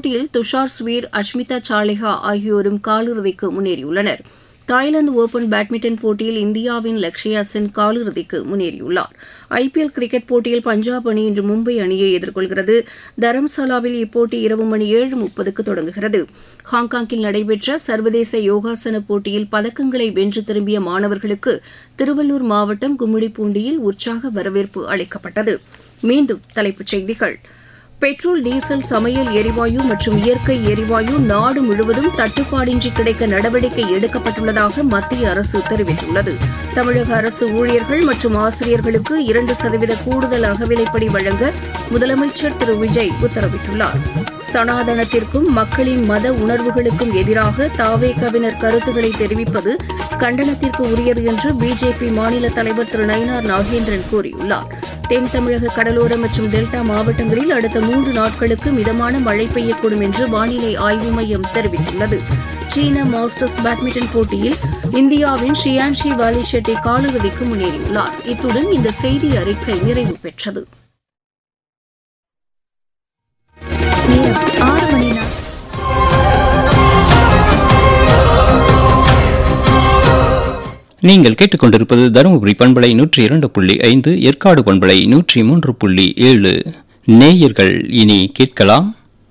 இப்போட்டியில் துஷார் ஸ்வீர் அஷ்மிதா சாலிஹா ஆகியோரும் காலிறுதிக்கு முன்னேறியுள்ளனர் தாய்லாந்து ஓபன் பேட்மிண்டன் போட்டியில் இந்தியாவின் லக்ஷயா சென் காலிறுதிக்கு முன்னேறியுள்ளார் ஐபிஎல் கிரிக்கெட் போட்டியில் பஞ்சாப் அணி இன்று மும்பை அணியை எதிர்கொள்கிறது தரம்சாலாவில் இப்போட்டி இரவு மணி ஏழு முப்பதுக்கு தொடங்குகிறது ஹாங்காங்கில் நடைபெற்ற சர்வதேச யோகாசன போட்டியில் பதக்கங்களை வென்று திரும்பிய மாணவர்களுக்கு திருவள்ளூர் மாவட்டம் கும்மிடிப்பூண்டியில் உற்சாக வரவேற்பு அளிக்கப்பட்டது மீண்டும் தலைப்புச் செய்திகள் பெட்ரோல் டீசல் சமையல் எரிவாயு மற்றும் இயற்கை எரிவாயு நாடு முழுவதும் தட்டுப்பாடின்றி கிடைக்க நடவடிக்கை எடுக்கப்பட்டுள்ளதாக மத்திய அரசு தெரிவித்துள்ளது தமிழக அரசு ஊழியர்கள் மற்றும் ஆசிரியர்களுக்கு இரண்டு சதவீத கூடுதல் அகவிலைப்படி வழங்க முதலமைச்சர் திரு விஜய் உத்தரவிட்டுள்ளார் சனாதனத்திற்கும் மக்களின் மத உணர்வுகளுக்கும் எதிராக தாவேகவினர் கருத்துக்களை தெரிவிப்பது கண்டனத்திற்கு உரியது என்று பிஜேபி மாநில தலைவர் திரு நயினார் நாகேந்திரன் கூறியுள்ளார் தென் தமிழக கடலோர மற்றும் டெல்டா மாவட்டங்களில் அடுத்த மூன்று நாட்களுக்கு மிதமான மழை பெய்யக்கூடும் என்று வானிலை ஆய்வு மையம் தெரிவித்துள்ளது சீன மாஸ்டர்ஸ் பேட்மிண்டன் போட்டியில் இந்தியாவின் ஷியான்ஷி வாலி ஷெட்டி காலிறுதிக்கு முன்னேறியுள்ளார் இத்துடன் இந்த செய்தி அறிக்கை நிறைவு பெற்றது நேரம் ஆறு மணி நா- நீங்கள் கேட்டுக்கொண்டிருப்பது தருமபுரி பண்பலை நூற்றி இரண்டு புள்ளி ஐந்து ஏற்காடு பண்பலை நூற்றி மூன்று புள்ளி ஏழு நேயர்கள் இனி கேட்கலாம்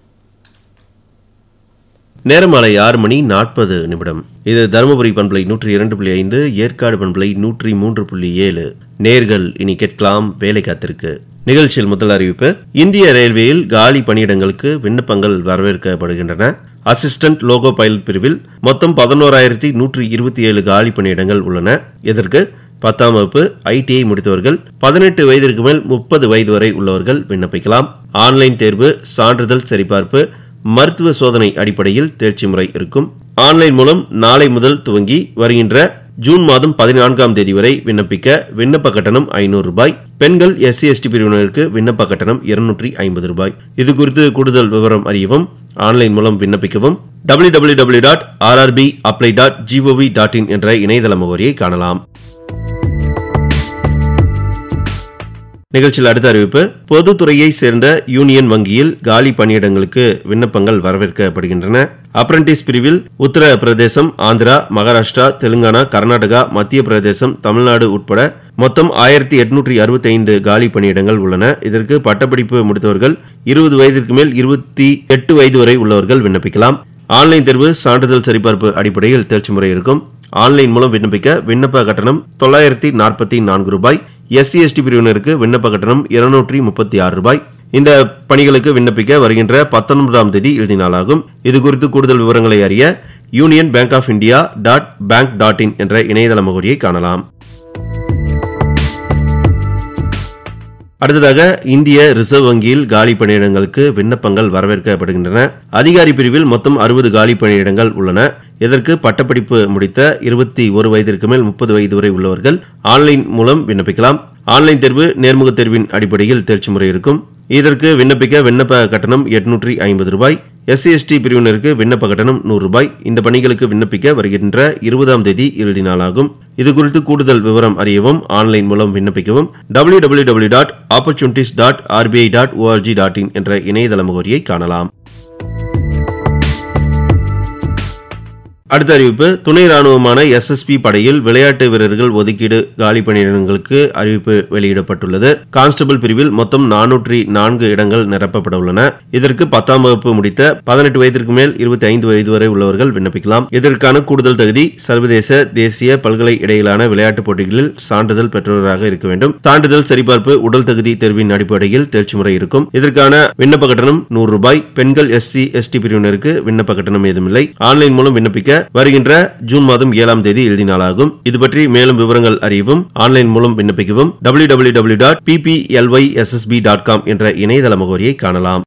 நேரம் மாலை ஆறு மணி நாற்பது நிமிடம் இது தருமபுரி பண்பலை நூற்றி இரண்டு புள்ளி ஐந்து ஏற்காடு பண்பலை நூற்றி மூன்று புள்ளி ஏழு நேர்கள் இனி கேட்கலாம் வேலை காத்திருக்கு நிகழ்ச்சியில் முதல் அறிவிப்பு இந்திய ரயில்வேயில் காலி பணியிடங்களுக்கு விண்ணப்பங்கள் வரவேற்கப்படுகின்றன அசிஸ்டன்ட் லோகோ பைலட் பிரிவில் மொத்தம் பதினோராயிரத்தி நூற்றி இருபத்தி ஏழு காலி பணியிடங்கள் உள்ளன இதற்கு பத்தாம் வகுப்பு ஐடிஐ முடித்தவர்கள் பதினெட்டு வயதிற்கு மேல் முப்பது வயது வரை உள்ளவர்கள் விண்ணப்பிக்கலாம் ஆன்லைன் தேர்வு சான்றிதழ் சரிபார்ப்பு மருத்துவ சோதனை அடிப்படையில் தேர்ச்சி முறை இருக்கும் ஆன்லைன் மூலம் நாளை முதல் துவங்கி வருகின்ற ஜூன் மாதம் பதினான்காம் தேதி வரை விண்ணப்பிக்க விண்ணப்ப கட்டணம் ஐநூறு ரூபாய் பெண்கள் எஸ்சி எஸ்டி பிரிவினருக்கு விண்ணப்ப கட்டணம் இருநூற்றி ஐம்பது ரூபாய் இது குறித்து கூடுதல் விவரம் அறியவும் ஆன்லைன் மூலம் விண்ணப்பிக்கவும் W W W dot RRB apply dot GOV dot in என்ற இணையதள முகவரியை காணலாம் நிகழ்ச்சியில் அடுத்த அறிவிப்பு பொதுத்துறையை சேர்ந்த யூனியன் வங்கியில் காலி பணியிடங்களுக்கு விண்ணப்பங்கள் வரவேற்கப்படுகின்றன அப்ரண்டிஸ் பிரிவில் உத்தரப்பிரதேசம் ஆந்திரா மகாராஷ்டிரா தெலுங்கானா கர்நாடகா மத்திய பிரதேசம் தமிழ்நாடு உட்பட மொத்தம் ஆயிரத்தி எட்நூற்றி அறுபத்தி ஐந்து காலி பணியிடங்கள் உள்ளன இதற்கு பட்டப்படிப்பு முடித்தவர்கள் இருபது வயதிற்கு மேல் இருபத்தி எட்டு வயது வரை உள்ளவர்கள் விண்ணப்பிக்கலாம் ஆன்லைன் தேர்வு சான்றிதழ் சரிபார்ப்பு அடிப்படையில் தேர்ச்சி முறை இருக்கும் ஆன்லைன் மூலம் விண்ணப்பிக்க விண்ணப்ப கட்டணம் தொள்ளாயிரத்தி நாற்பத்தி நான்கு ரூபாய் எஸ்சி எஸ்டி பிரிவினருக்கு விண்ணப்ப கட்டணம் இருநூற்றி முப்பத்தி ஆறு ரூபாய் இந்த பணிகளுக்கு விண்ணப்பிக்க வருகின்ற பத்தொன்பதாம் தேதி இறுதி நாளாகும் இது குறித்து கூடுதல் விவரங்களை அறிய union bank of India dot bank dot in என்ற இணையதள முகவரியை காணலாம் அடுத்ததாக இந்திய ரிசர்வ் வங்கியில் காலி பணியிடங்களுக்கு விண்ணப்பங்கள் வரவேற்கப்படுகின்றன அதிகாரி பிரிவில் மொத்தம் அறுபது காலி பணியிடங்கள் உள்ளன இதற்கு பட்டப்படிப்பு முடித்த இருபத்தி ஒரு வயதிற்கு மேல் முப்பது வயது வரை உள்ளவர்கள் ஆன்லைன் மூலம் விண்ணப்பிக்கலாம் ஆன்லைன் தேர்வு நேர்முக தேர்வின் அடிப்படையில் தேர்ச்சி முறை இருக்கும் இதற்கு விண்ணப்பிக்க விண்ணப்ப கட்டணம் எட்நூற்றி ஐம்பது ரூபாய் எஸ்சி எஸ்டி பிரிவினருக்கு விண்ணப்ப கட்டணம் நூறு ரூபாய் இந்த பணிகளுக்கு விண்ணப்பிக்க வருகின்ற இருபதாம் தேதி இறுதி நாளாகும் இது குறித்து கூடுதல் விவரம் அறியவும் ஆன்லைன் மூலம் விண்ணப்பிக்கவும் W W W dot opportunities dot RBI dot ORG dot in என்ற இணையதள முகவரியை காணலாம் அடுத்த அறிவிப்பு துணை ராணுவமான எஸ்எஸ்பி படையில் விளையாட்டு வீரர்கள் ஒதுக்கீடு காலி பணியிடங்களுக்கு அறிவிப்பு வெளியிடப்பட்டுள்ளது கான்ஸ்டபிள் பிரிவில் மொத்தம் நானூற்றி நான்கு இடங்கள் நிரப்பப்பட உள்ளன இதற்கு பத்தாம் வகுப்பு முடித்த பதினெட்டு வயதிற்கு மேல் இருபத்தி ஐந்து வயது வரை உள்ளவர்கள் விண்ணப்பிக்கலாம் இதற்கான கூடுதல் தகுதி சர்வதேச தேசிய பல்கலை இடையிலான விளையாட்டுப் போட்டிகளில் சான்றிதழ் பெற்றவராக இருக்க வேண்டும் சான்றிதழ் சரிபார்ப்பு உடல் தகுதி தேர்வின் அடிப்படையில் தேர்ச்சி முறை இருக்கும் இதற்கான விண்ணப்ப கட்டணம் நூறு ரூபாய் பெண்கள் எஸ்சி எஸ்டி பிரிவினருக்கு விண்ணப்ப கட்டணம் ஏதுமில்லை ஆன்லைன் மூலம் விண்ணப்பிக்க வருகின்ற ஜூன் மாதம் ஏழாம் தேதி இறுதி நாளாகும் இது பற்றி மேலும் விவரங்கள் அறியவும் ஆன்லைன் மூலம் விண்ணப்பிக்கவும் W W W dot BPLY SSP dot com என்ற இணையதள முகவரியை காணலாம்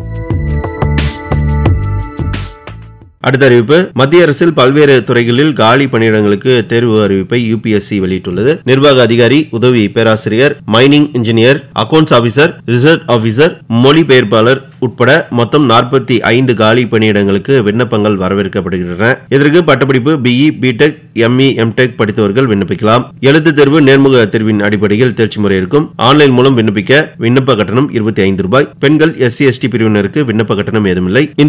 அடுத்த அறிவிப்பு மத்திய அரசில் பல்வேறு துறைகளில் காலி பணியிடங்களுக்கு தேர்வு அறிவிப்பை யுபிஎஸ்சி வெளியிட்டுள்ளது நிர்வாக அதிகாரி உதவி பேராசிரியர் mining engineer accounts officer research officer மொழிபெயர்ப்பாளர் உட்பட மொத்தம் நாற்பத்தி ஐந்து காலி பணியிடங்களுக்கு விண்ணப்பங்கள் வரவேற்கப்படுகின்றன இதற்கு பட்டப்படிப்பு பிஇ பிடெக் எம்இ எம்டெக் படித்தவர்கள் விண்ணப்பிக்கலாம் எழுத்து தேர்வு நேர்முக தேர்வின் அடிப்படையில் தேர்ச்சி முறை இருக்கும் ஆன்லைன் மூலம் விண்ணப்பிக்க விண்ணப்ப கட்டணம் இருபத்தி ஐந்து ரூபாய் பெண்கள் எஸ்சி எஸ்டி பிரிவினருக்கு விண்ணப்ப கட்டணம் ஏதுமில்லை இந்த